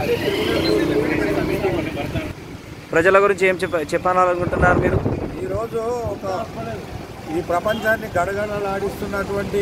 ప్రజల గురించి ఏం చెప్ప చెప్పాలనుకుంటున్నారు మీరు ఈరోజు ఒక ఈ ప్రపంచాన్ని గడగడలాడిస్తున్నటువంటి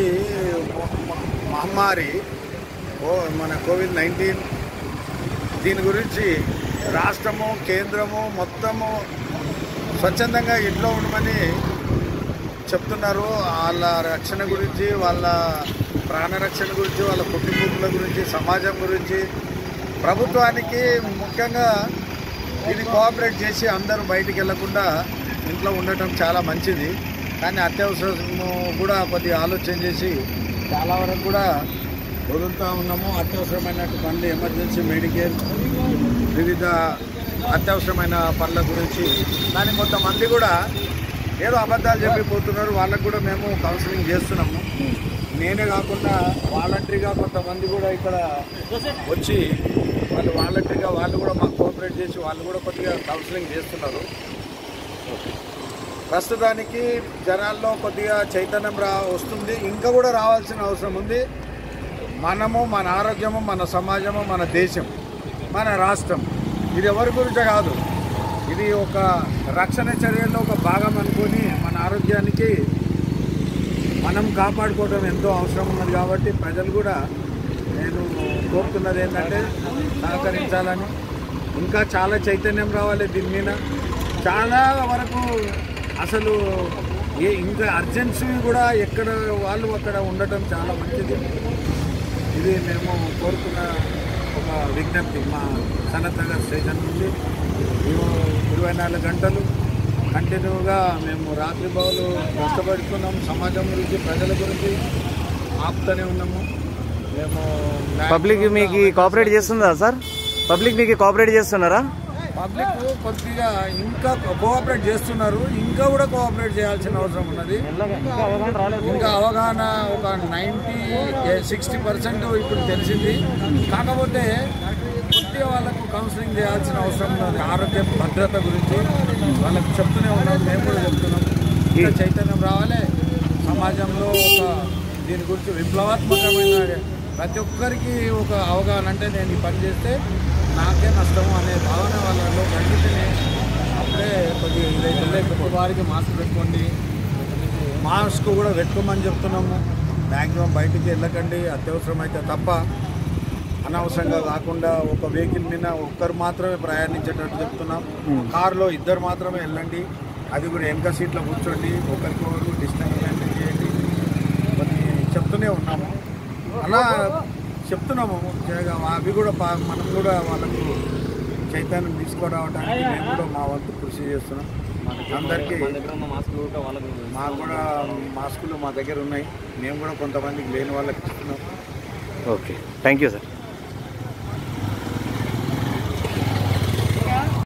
మహమ్మారి ఓ మన కోవిడ్ నైన్టీన్ దీని గురించి రాష్ట్రము కేంద్రము మొత్తము స్వచ్ఛందంగా ఇంట్లో ఉండమని చెప్తున్నారు వాళ్ళ రక్షణ గురించి వాళ్ళ ప్రాణరక్షణ గురించి వాళ్ళ కుటుంబీకుల గురించి సమాజం గురించి ప్రభుత్వానికి ముఖ్యంగా ఇది కోఆపరేట్ చేసి అందరూ బయటికి వెళ్లకుండా ఇంట్లో ఉండటం చాలా మంచిది కానీ అత్యవసరము కూడా కొద్దిగా ఆలోచన చేసి చాలా వరకు కూడా వదులుతూ ఉన్నాము అత్యవసరమైన పనులు ఎమర్జెన్సీ మెడికేర్ వివిధ అత్యవసరమైన పనుల గురించి కానీ కొంతమంది కూడా ఏదో అబద్ధాలు చెప్పిపోతున్నారు వాళ్ళకు కూడా మేము కౌన్సిలింగ్ చేస్తున్నాము నేనే కాకుండా వాలంటరీగా కొంతమంది కూడా ఇక్కడ వచ్చి వాళ్ళు వాలంటరీగా వాళ్ళు కూడా మాకు కోఆపరేట్ చేసి వాళ్ళు కూడా కొద్దిగా కౌన్సిలింగ్ చేస్తున్నారు ప్రస్తుతానికి జనాల్లో కొద్దిగా చైతన్యం రా వస్తుంది ఇంకా కూడా రావాల్సిన అవసరం ఉంది మనము మన ఆరోగ్యము మన సమాజము మన దేశం మన రాష్ట్రం ఇది ఎవరి గురించే కాదు ఇది ఒక రక్షణ చర్యల్లో ఒక భాగం అనుకొని మన ఆరోగ్యానికి మనం కాపాడుకోవడం ఎంతో అవసరం ఉన్నది కాబట్టి ప్రజలు కూడా నేను కోరుతున్నది ఏంటంటే సహకరించాలని ఇంకా చాలా చైతన్యం రావాలి దీని మీద చాలా వరకు అసలు ఏ ఇంకా అర్జెన్సీ కూడా ఎక్కడ వాళ్ళు అక్కడ ఉండటం చాలా మంచిది ఇది మేము కోరుకున్న ఒక విజ్ఞప్తి మా సనత్ నగర్ స్టేషన్ నుండి ఇరు- ఇరవై నాలుగు గంటలు కంటిన్యూగా మేము రాత్రి బావులు కష్టపడుతున్నాం సమాజం గురించి ప్రజల గురించి ఆపుతూనే ఉన్నాము మేము పబ్లిక్ మీకు కోఆపరేట్ చేస్తుందా సార్ పబ్లిక్ మీకు కోఆపరేట్ చేస్తున్నారా పబ్లిక్ కొద్దిగా ఇంకా కోఆపరేట్ చేస్తున్నారు ఇంకా కూడా కోఆపరేట్ చేయాల్సిన అవసరం ఉన్నది ఇంకా అవగాహన ఒక నైంటీ సిక్స్టీ పర్సెంట్ ఇప్పుడు తెలిసింది కాకపోతే కొద్దిగా వాళ్ళకు కౌన్సిలింగ్ చేయాల్సిన అవసరం ఉన్నది ఆరోగ్య భద్రత గురించి వాళ్ళకు చెప్తూనే ఉన్నాం మేము కూడా చెప్తున్నాం ఇంకా చైతన్యం రావాలి సమాజంలో ఒక దీని గురించి విప్లవాత్మకమైన ప్రతి ఒక్కరికి ఒక అవగాహన అంటే నేను ఈ పని చేస్తే నాకే నష్టము అనే భావన వాళ్ళలో కండితేనే అప్పుడే కొద్దిగా ఇదైతే లేకపోతే వారికి మాస్క్ పెట్టుకోండి మాస్క్ కూడా పెట్టుకోమని చెప్తున్నాము మ్యాక్సిమం బయటికి వెళ్ళకండి అత్యవసరం అయితే తప్ప అనవసరంగా కాకుండా ఒక వెహికల్ మీద ఒక్కరు మాత్రమే ప్రయాణించేటట్టు చెప్తున్నాం కారులో ఇద్దరు మాత్రమే వెళ్ళండి అది కూడా వెనక సీట్లో కూర్చోండి ఒకరికొకరు డిస్టెన్స్ మెయింటైన్ చేయండి కొన్ని చెప్తూనే ఉన్నాము అలా చెప్తున్నాము జరగ- అవి కూడా పా- మనం కూడా వాళ్ళకు చైతన్యం తీసుకురావడానికి మేము కూడా మా వంతు కృషి చేస్తున్నాం అందరికీ మాకు కూడా మాస్కులు మా దగ్గర ఉన్నాయి మేము కూడా కొంతమందికి లేని వాళ్ళకి ఇస్తున్నాం ఓకే థ్యాంక్ యూ సార్